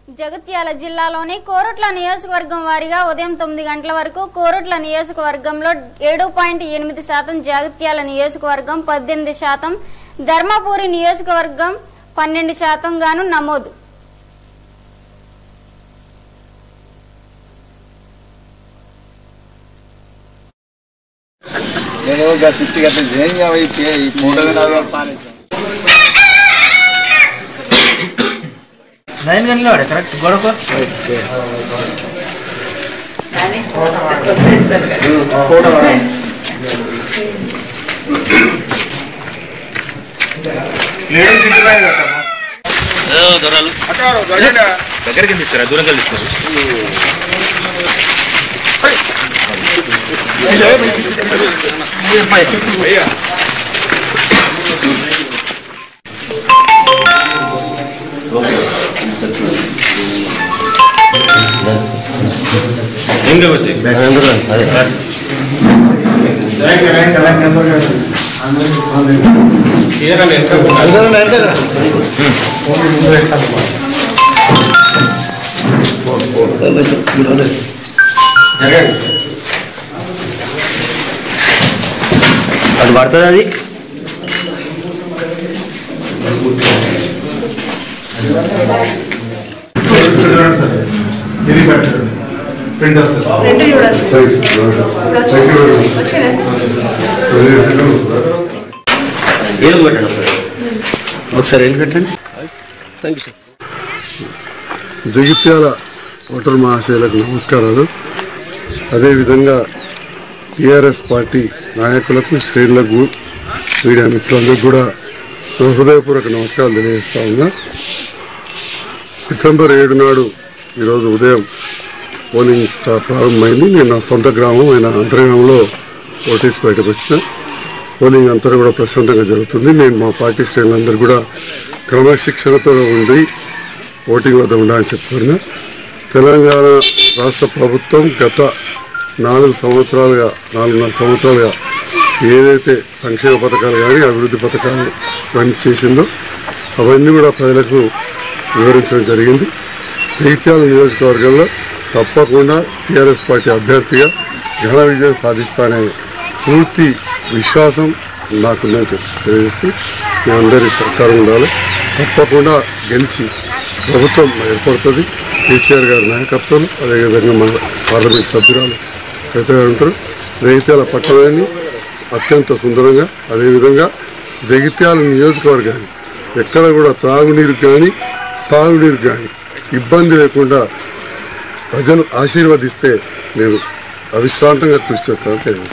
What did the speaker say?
జగిత్యాల జిల్లాలోని కోరుట్ల నియోజకవర్గం వారీగా ఉదయం తొమ్మిది గంటల వరకు కోరుట్ల నియోజకవర్గంలో ఏడు పాయింట్ ఎనిమిది శాతం జగిత్యాల నియోజకవర్గం పద్దెనిమిది శాతం ధర్మపురి నియోజకవర్గం పన్నెండు శాతం గాను నమోదు నేను ఒక సిట్టి గట్ల చేయ ఈ ఫోటో పారేసాను నైన్ గంటలు వాడే కరెక్ట్ గొడవ దొరలు దగ్గరికి తీసుకురా దూరంగా తీసుకురా ఇంకా వచ్చి అది పడుతుంది అది ఇది పెట్టండి ప్రింట్ వస్తుంది ఏలుగు పెట్టండి ఒకసారి ఏలు పెట్టండి జగిత్యాల ఓటర్ మహాశయులకు నమస్కారాలు అదేవిధంగా టీఆర్ఎస్ పార్టీ నాయకులకు శ్రేణులకు మీడియా మిత్రులందరికీ కూడా నా హృదయపూర్వక నమస్కారాలు తెలియజేస్తా ఉన్నా డిసెంబర్ ఏడు నాడు ఈరోజు ఉదయం పోలింగ్ స్టార్ట్ ప్రారంభమైంది నేను నా సొంత గ్రామం అయిన అంతర్గ్రామంలో ఓటీస్ బయటకు వచ్చిన పోలింగ్ అంతా కూడా ప్రశాంతంగా జరుగుతుంది నేను మా పార్టీ శ్రేణులందరూ కూడా క్రమశిక్షణతో ఉండి ఓటింగ్ వద్ద ఉండాలని చెప్పుకున్నా తెలంగాణ రాష్ట్ర ప్రభుత్వం గత నాలుగు సంవత్సరాలుగా నాలుగున్నర సంవత్సరాలుగా ఏదైతే సంక్షేమ పథకాలు కానీ అభివృద్ధి పథకాలు ఇవన్నీ చేసిందో అవన్నీ కూడా ప్రజలకు వివరించడం జరిగింది జగిత్యాల నియోజకవర్గంలో తప్పకుండా టీఆర్ఎస్ పార్టీ అభ్యర్థిగా ఘన విజయం సాధిస్తానే పూర్తి విశ్వాసం నాకుందని చెప్పి తెలియజేస్తూ మీ అందరి సహకారం ఉండాలి తప్పకుండా గెలిచి ప్రభుత్వం ఏర్పడుతుంది కేసీఆర్ గారి నాయకత్వం అదేవిధంగా మన పార్లమెంట్ సభ్యురాలు కవిత గారు ఉంటారు జగిత్యాల పట్టణాన్ని అత్యంత సుందరంగా అదేవిధంగా జగిత్యాల నియోజకవర్గాన్ని ఎక్కడ కూడా త్రాగునీరు కానీ సాగునీరు కానీ ఇబ్బంది లేకుండా ప్రజలు ఆశీర్వదిస్తే నేను అవిశ్రాంతంగా కృషి చేస్తానని తెలియజేస్తాను